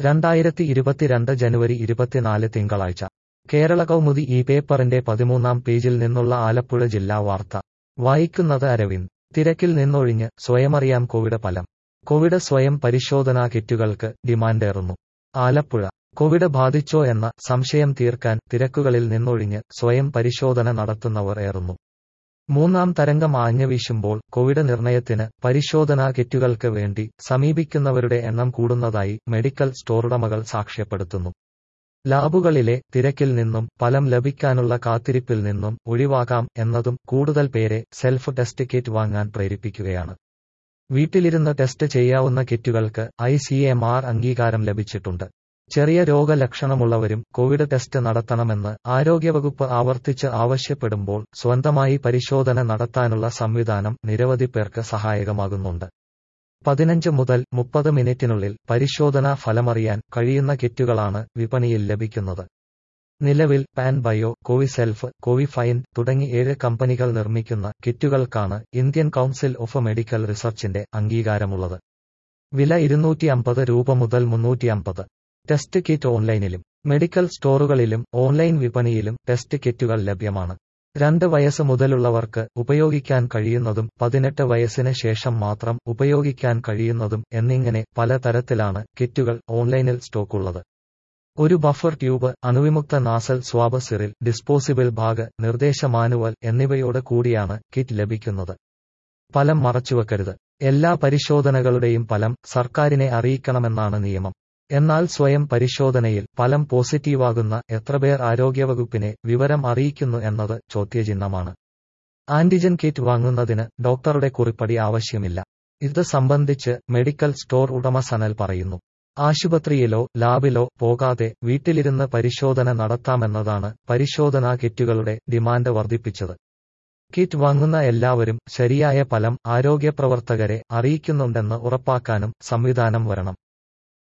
രണ്ടായിരത്തി ഇരുപത്തിരണ്ട് ജനുവരി ഇരുപത്തിനാല് തിങ്കളാഴ്ച കേരള കൗമുദി ഈ പേപ്പറിന്റെ പതിമൂന്നാം പേജിൽ നിന്നുള്ള ആലപ്പുഴ ജില്ലാ വാർത്ത വായിക്കുന്നത് അരവിന്ദ് തിരക്കിൽ നിന്നൊഴിഞ്ഞ് സ്വയമറിയാം കോവിഡ് ഫലം കോവിഡ് സ്വയം പരിശോധനാ കിറ്റുകൾക്ക് ഡിമാൻഡേറുന്നു ആലപ്പുഴ കോവിഡ് ബാധിച്ചോ എന്ന സംശയം തീർക്കാൻ തിരക്കുകളിൽ നിന്നൊഴിഞ്ഞ് സ്വയം പരിശോധന നടത്തുന്നവർ ഏറുന്നു മൂന്നാം തരംഗം ആഞ്ഞുവീശുമ്പോൾ കോവിഡ് നിർണയത്തിന് പരിശോധനാ കിറ്റുകൾക്ക് വേണ്ടി സമീപിക്കുന്നവരുടെ എണ്ണം കൂടുന്നതായി മെഡിക്കൽ സ്റ്റോറുടമകൾ സാക്ഷ്യപ്പെടുത്തുന്നു ലാബുകളിലെ തിരക്കിൽ നിന്നും ഫലം ലഭിക്കാനുള്ള കാത്തിരിപ്പിൽ നിന്നും ഒഴിവാക്കാം എന്നതും കൂടുതൽ പേരെ സെൽഫ് ടെസ്റ്റ് കിറ്റ് വാങ്ങാൻ പ്രേരിപ്പിക്കുകയാണ് വീട്ടിലിരുന്ന് ടെസ്റ്റ് ചെയ്യാവുന്ന കിറ്റുകൾക്ക് ഐ സി എം ആർ അംഗീകാരം ലഭിച്ചിട്ടുണ്ട് ചെറിയ രോഗലക്ഷണമുള്ളവരും കോവിഡ് ടെസ്റ്റ് നടത്തണമെന്ന് ആരോഗ്യവകുപ്പ് ആവർത്തിച്ച് ആവശ്യപ്പെടുമ്പോൾ സ്വന്തമായി പരിശോധന നടത്താനുള്ള സംവിധാനം നിരവധി പേർക്ക് സഹായകമാകുന്നുണ്ട് പതിനഞ്ച് മുതൽ മുപ്പത് മിനിറ്റിനുള്ളിൽ പരിശോധനാ ഫലമറിയാൻ കഴിയുന്ന കിറ്റുകളാണ് വിപണിയിൽ ലഭിക്കുന്നത് നിലവിൽ പാൻ ബയോ കോവിസെൽഫ് കോവിഫൈൻ തുടങ്ങി ഏഴ് കമ്പനികൾ നിർമ്മിക്കുന്ന കിറ്റുകൾക്കാണ് ഇന്ത്യൻ കൗൺസിൽ ഓഫ് മെഡിക്കൽ റിസർച്ചിന്റെ അംഗീകാരമുള്ളത് വില ഇരുന്നൂറ്റി അമ്പത് രൂപ മുതൽ മുന്നൂറ്റി അമ്പത് ടെസ്റ്റ് കിറ്റ് ഓൺലൈനിലും മെഡിക്കൽ സ്റ്റോറുകളിലും ഓൺലൈൻ വിപണിയിലും ടെസ്റ്റ് കിറ്റുകൾ ലഭ്യമാണ് രണ്ട് വയസ്സ് മുതലുള്ളവർക്ക് ഉപയോഗിക്കാൻ കഴിയുന്നതും പതിനെട്ട് വയസ്സിന് ശേഷം മാത്രം ഉപയോഗിക്കാൻ കഴിയുന്നതും എന്നിങ്ങനെ പലതരത്തിലാണ് കിറ്റുകൾ ഓൺലൈനിൽ സ്റ്റോക്കുള്ളത് ഒരു ബഫർ ട്യൂബ് അണുവിമുക്ത നാസൽ സ്വാബ് സിറിൽ ഡിസ്പോസിബിൾ ബാഗ് നിർദ്ദേശ മാനുവൽ എന്നിവയോട് കൂടിയാണ് കിറ്റ് ലഭിക്കുന്നത് ഫലം മറച്ചുവെക്കരുത് എല്ലാ പരിശോധനകളുടെയും ഫലം സർക്കാരിനെ അറിയിക്കണമെന്നാണ് നിയമം എന്നാൽ സ്വയം പരിശോധനയിൽ ഫലം പോസിറ്റീവാകുന്ന എത്രപേർ ആരോഗ്യവകുപ്പിനെ വിവരം അറിയിക്കുന്നു എന്നത് ചോദ്യചിഹ്നമാണ് ആന്റിജൻ കിറ്റ് വാങ്ങുന്നതിന് ഡോക്ടറുടെ കുറിപ്പടി ആവശ്യമില്ല ഇത് സംബന്ധിച്ച് മെഡിക്കൽ സ്റ്റോർ ഉടമ സനൽ പറയുന്നു ആശുപത്രിയിലോ ലാബിലോ പോകാതെ വീട്ടിലിരുന്ന് പരിശോധന നടത്താമെന്നതാണ് പരിശോധനാ കിറ്റുകളുടെ ഡിമാൻഡ് വർദ്ധിപ്പിച്ചത് കിറ്റ് വാങ്ങുന്ന എല്ലാവരും ശരിയായ ഫലം ആരോഗ്യപ്രവർത്തകരെ അറിയിക്കുന്നുണ്ടെന്ന് ഉറപ്പാക്കാനും സംവിധാനം വരണം